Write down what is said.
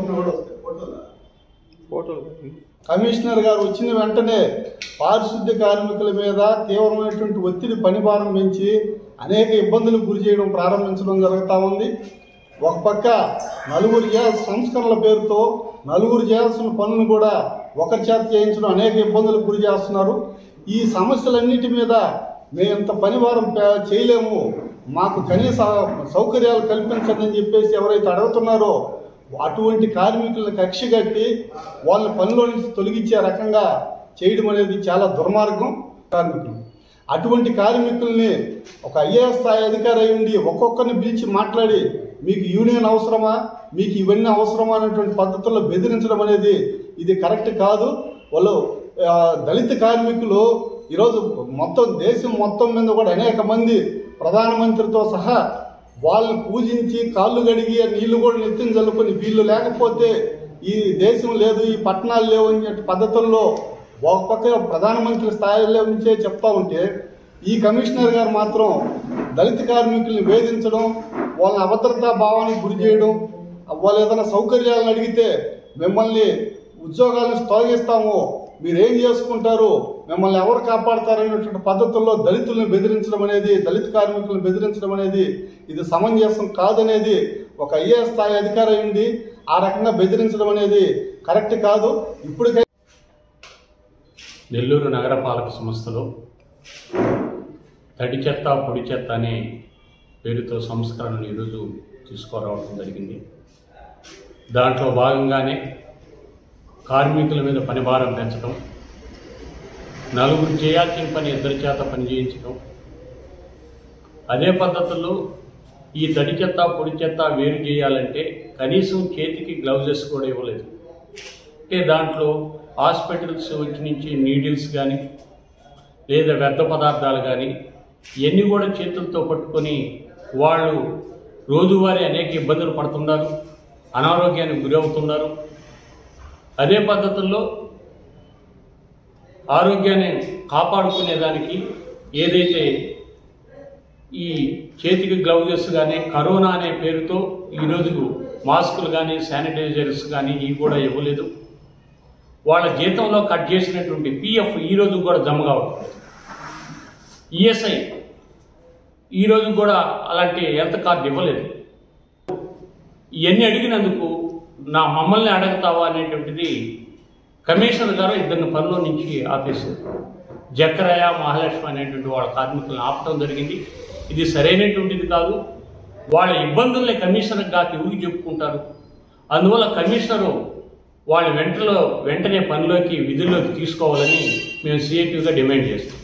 కూడా వస్తాయి ఫోటోలు ఫోటోలు కమిషనర్ గారు వచ్చిన వెంటనే పారిశుద్ధ్య కార్మికుల మీద తీవ్రమైనటువంటి ఒత్తిడి పనిభారం పెంచి అనేక ఇబ్బందులకు గురి చేయడం ప్రారంభించడం జరుగుతూ ఉంది ఒక పక్క నలుగురు చేయాల్సిన సంస్కరణల పేరుతో నలుగురు చేయాల్సిన పనులను కూడా ఒకరి చేత చేయించడం అనేక ఇబ్బందులకు గురి చేస్తున్నారు ఈ సమస్యలన్నిటి మీద మేము ఇంత పనిభారం పే- చేయలేము మాకు కనీస సౌకర్యాలు కల్పించండి అని చెప్పేసి ఎవరైతే అడుగుతున్నారో అటువంటి కార్మికులను కక్ష కట్టి వాళ్ళ పనిలో నుంచి తొలగించే రకంగా చేయడం అనేది చాలా దుర్మార్గం కార్మికులు అటువంటి కార్మికుల్ని ఒక ఐఏఎస్ స్థాయి అధికారి అయి ఉండి ఒక్కొక్కరిని పిలిచి మాట్లాడి మీకు యూనియన్ అవసరమా మీకు ఇవన్నీ అవసరమా అనేటువంటి పద్ధతుల్లో బెదిరించడం అనేది ఇది కరెక్ట్ కాదు వాళ్ళు ఆ, దళిత కార్మికులు ఈరోజు మొత్తం దేశం మొత్తం మీద కూడా అనేక మంది ప్రధానమంత్రితో సహా వాళ్ళని పూజించి కాళ్ళు గడిగి ఆ నీళ్లు కూడా నెత్తిన చల్లుకొని వీళ్ళు లేకపోతే ఈ దేశం లేదు ఈ పట్టణాలు లేవు అనే పద్ధతుల్లో ఒక పక్క ప్రధానమంత్రి స్థాయిలో నుంచే చెప్తా ఉంటే ఈ కమిషనర్ గారు మాత్రం దళిత కార్మికుల్ని వేధించడం వాళ్ళని అభద్రతా భావానికి గురి చేయడం వాళ్ళు ఏదైనా సౌకర్యాలను అడిగితే మిమ్మల్ని ఉద్యోగాలను తొలగిస్తాము మీరు ఏం చేసుకుంటారు మిమ్మల్ని ఎవరు కాపాడతారనేటువంటి పద్ధతుల్లో దళితులను బెదిరించడం అనేది దళిత కార్మికులను బెదిరించడం అనేది ఇది సమంజసం కాదనేది ఒక ఐఏఎస్ స్థాయి అధికారి అయి ఆ రకంగా బెదిరించడం అనేది కరెక్ట్ కాదు ఇప్పటికై నెల్లూరు నగరపాలక సంస్థలో తడి చెత్త పొడి చెత్త అనే పేరుతో సంస్కరణలు ఈరోజు తీసుకురావడం జరిగింది దాంట్లో భాగంగానే కార్మికుల మీద పనిభారం పెంచడం నలుగురు చేయాల్సిన పని ఇద్దరి చేత పని చేయించడం అదే పద్ధతుల్లో ఈ తడి చెత్త పొడి చెత్త వేరు చేయాలంటే కనీసం చేతికి గ్లౌజెస్ కూడా ఇవ్వలేదు అంటే దాంట్లో హాస్పిటల్స్ వచ్చి నుంచి నీడిల్స్ కానీ లేదా వ్యర్థ పదార్థాలు కానీ ఇవన్నీ కూడా చేతులతో పట్టుకొని వాళ్ళు రోజువారీ అనేక ఇబ్బందులు పడుతున్నారు అనారోగ్యానికి గురవుతున్నారు అదే పద్ధతుల్లో ఆరోగ్యాన్ని కాపాడుకునేదానికి ఏదైతే ఈ చేతికి గ్లౌజెస్ కానీ కరోనా అనే పేరుతో ఈరోజు మాస్కులు కానీ శానిటైజర్స్ కానీ ఇవి కూడా ఇవ్వలేదు వాళ్ళ జీతంలో కట్ చేసినటువంటి పిఎఫ్ ఈరోజు కూడా జమ కావట్లేదు ఈఎస్ఐ ఈరోజు కూడా అలాంటి హెల్త్ కార్డు ఇవ్వలేదు ఇవన్నీ అడిగినందుకు నా మమ్మల్ని అడుగుతావా అనేటువంటిది కమిషనర్ గారు ఇద్దరిని పనిలో నుంచి ఆపేశారు జక్కరయ్య మహాలక్ష్మి అనేటువంటి వాళ్ళ కార్మికులను ఆపటం జరిగింది ఇది సరైనటువంటిది కాదు వాళ్ళ ఇబ్బందుల్ని కమిషనర్ గారికి ఎవరికి చెప్పుకుంటారు అందువల్ల కమిషనరు వాళ్ళ వెంటలో వెంటనే పనిలోకి విధుల్లోకి తీసుకోవాలని మేము సిఐటిగా డిమాండ్ చేస్తాం